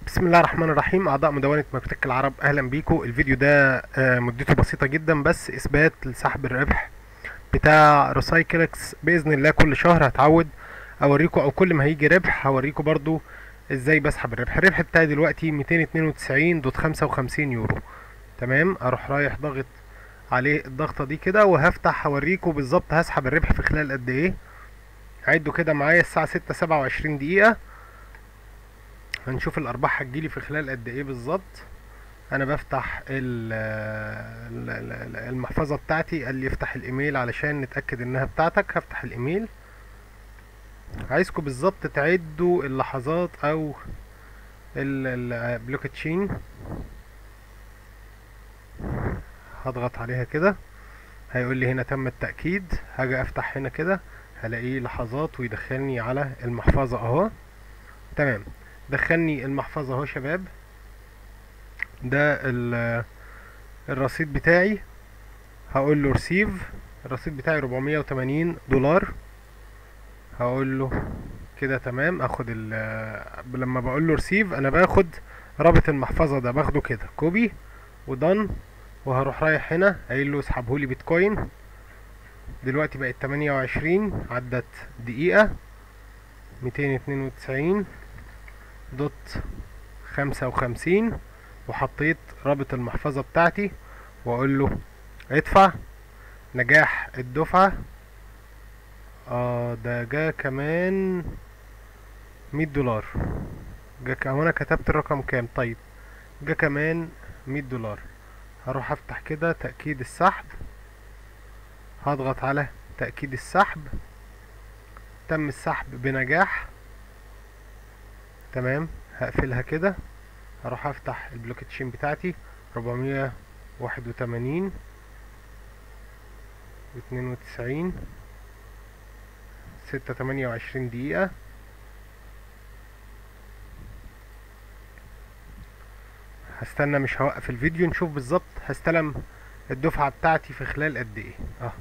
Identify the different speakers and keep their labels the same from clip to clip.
Speaker 1: بسم الله الرحمن الرحيم اعضاء مدونة مكتك العرب اهلا بيكم الفيديو ده آه، مدته بسيطة جدا بس اثبات لسحب الربح بتاع ريسايكلكس باذن الله كل شهر هتعود اوريكم او كل ما هيجي ربح هوريكم برضو ازاي بسحب الربح الربح بتاعي دلوقتي 292.55 يورو تمام اروح رايح ضاغط عليه الضغطة دي كده وهفتح هوريكم بالظبط هسحب الربح في خلال قد ايه عدوا كده معايا الساعة 6 27 دقيقة هنشوف الارباح هتجيلي في خلال قد ايه بالظبط انا بفتح ال- ال- ال- المحفظه بتاعتي قال لي افتح الايميل علشان نتاكد انها بتاعتك هفتح الايميل عايزكم بالظبط تعدوا اللحظات او البلوك تشين هضغط عليها كده هيقول لي هنا تم التاكيد هاجي افتح هنا كده هلاقيه لحظات ويدخلني على المحفظه اهو تمام دخلني المحفظة اهو شباب ده ال- الرصيد بتاعي هقول له رسيف الرصيد بتاعي 480 دولار هقول له كده تمام اخد ال لما بقول له رسيف انا باخد رابط المحفظة ده باخده كده كوبي ودن وهروح رايح هنا قايل له اسحبهولي بيتكوين دلوقتي بقت 28 عدت دقيقة 292 دوت خمسة وخمسين وحطيت رابط المحفظة بتاعتي واقول له ادفع نجاح الدفعة اه ده جا كمان مية دولار جا ك- هو انا كتبت الرقم كام طيب جا كمان مية دولار هروح افتح كده تأكيد السحب هضغط على تأكيد السحب تم السحب بنجاح تمام هقفلها كده هروح افتح البلوك تشين بتاعتي 481 و92 ستة تمانية وعشرين دقيقة هستنى مش هوقف الفيديو نشوف بالظبط هستلم الدفعة بتاعتي في خلال قد ايه اه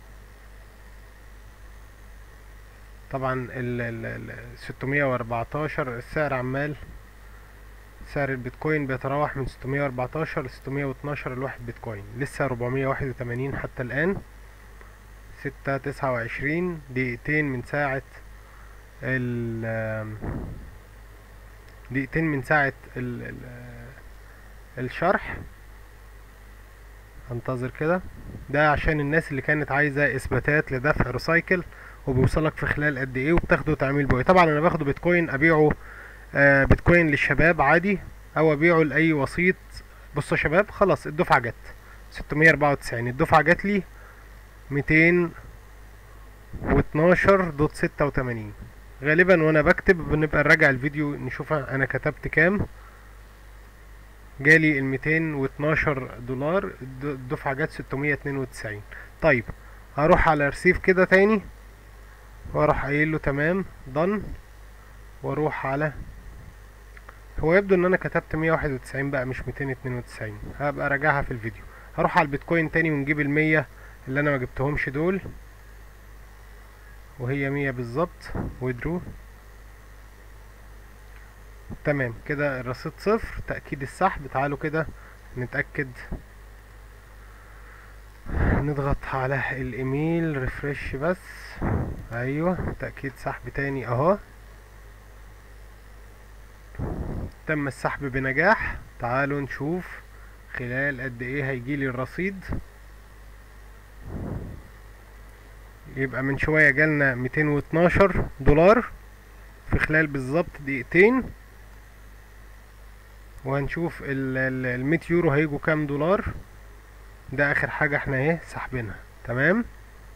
Speaker 1: طبعا ال ال ال 614 السعر عمال سعر البيتكوين بيتراوح من 614 ل 612 الواحد بيتكوين لسه 481 حتى الآن 6 29 دقيقتين من ساعة ال دقيقتين من ساعة ال ال الشرح هنتظر كده ده عشان الناس اللي كانت عايزة اثباتات لدفع ريسايكل وبيوصلك في خلال قد ايه وبتاخده تعميل بوي طبعا انا باخده بيتكوين ابيعه آه بيتكوين للشباب عادي او ابيعه لاي وسيط بصوا يا شباب خلاص الدفعه جت 694 الدفعه جت لي 212.86 غالبا وانا بكتب بنبقى نراجع الفيديو نشوف انا كتبت كام جالي ال 212 دولار الد- الدفعه جت 692 طيب هروح على رسيف كده تاني واروح قايل له تمام done واروح على هو يبدو ان انا كتبت 191 بقى مش 292 هبقى راجعها في الفيديو هروح على البيتكوين تاني ونجيب المية اللي انا ما جبتهمش دول وهي مية بالظبط ويدرو تمام كده الرصيد صفر تأكيد السحب تعالوا كده نتأكد نضغط على الايميل ريفرش بس ايوه تأكيد سحب تاني اهو تم السحب بنجاح تعالوا نشوف خلال قد ايه هيجيلي الرصيد يبقى من شوية جالنا 212 دولار في خلال بالظبط دقيقتين وهنشوف ال ال- ال 100 يورو هيجوا كام دولار ده اخر حاجة احنا ايه سحبينها تمام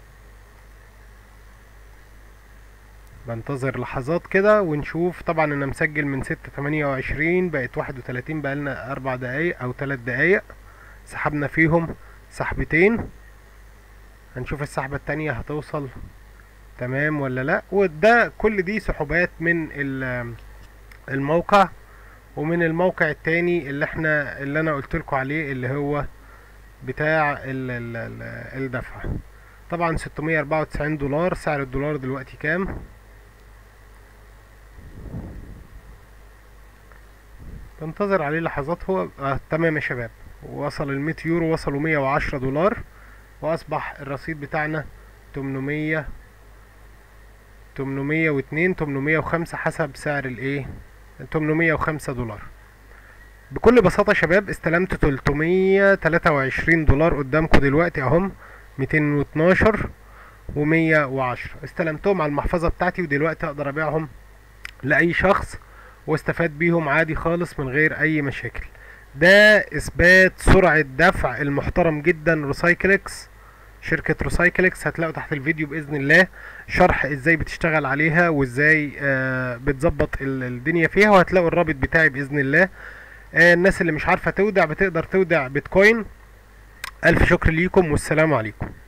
Speaker 1: بنتظر لحظات كده ونشوف طبعا انا مسجل من ستة تمانية وعشرين بقت واحد وتلاتين بقالنا اربع دقايق او تلات دقايق سحبنا فيهم سحبتين هنشوف السحبة التانية هتوصل تمام ولا لا وده كل دي سحوبات من ال- الموقع ومن الموقع التاني اللي احنا اللي انا قلتلكوا عليه اللي هو بتاع ال ال ال الدفع طبعا 694 دولار سعر الدولار دلوقتي كام بنتظر عليه لحظات هو آه تمام يا شباب وصل ال 100 يورو وصلوا 110 دولار واصبح الرصيد بتاعنا 800 802 805 حسب سعر الايه 805 دولار بكل بساطة يا شباب استلمت 323 دولار قدامكم دلوقتي اهم 212 و110 استلمتهم على المحفظة بتاعتي ودلوقتي اقدر ابيعهم لأي شخص واستفاد بيهم عادي خالص من غير اي مشاكل ده اثبات سرعة دفع المحترم جدا روسايكلكس شركة روسايكلكس هتلاقوا تحت الفيديو بإذن الله شرح ازاي بتشتغل عليها وازاي آه بتظبط ال- الدنيا فيها وهتلاقوا الرابط بتاعي بإذن الله آه الناس اللي مش عارفة تودع بتقدر تودع بيتكوين ألف شكر ليكم والسلام عليكم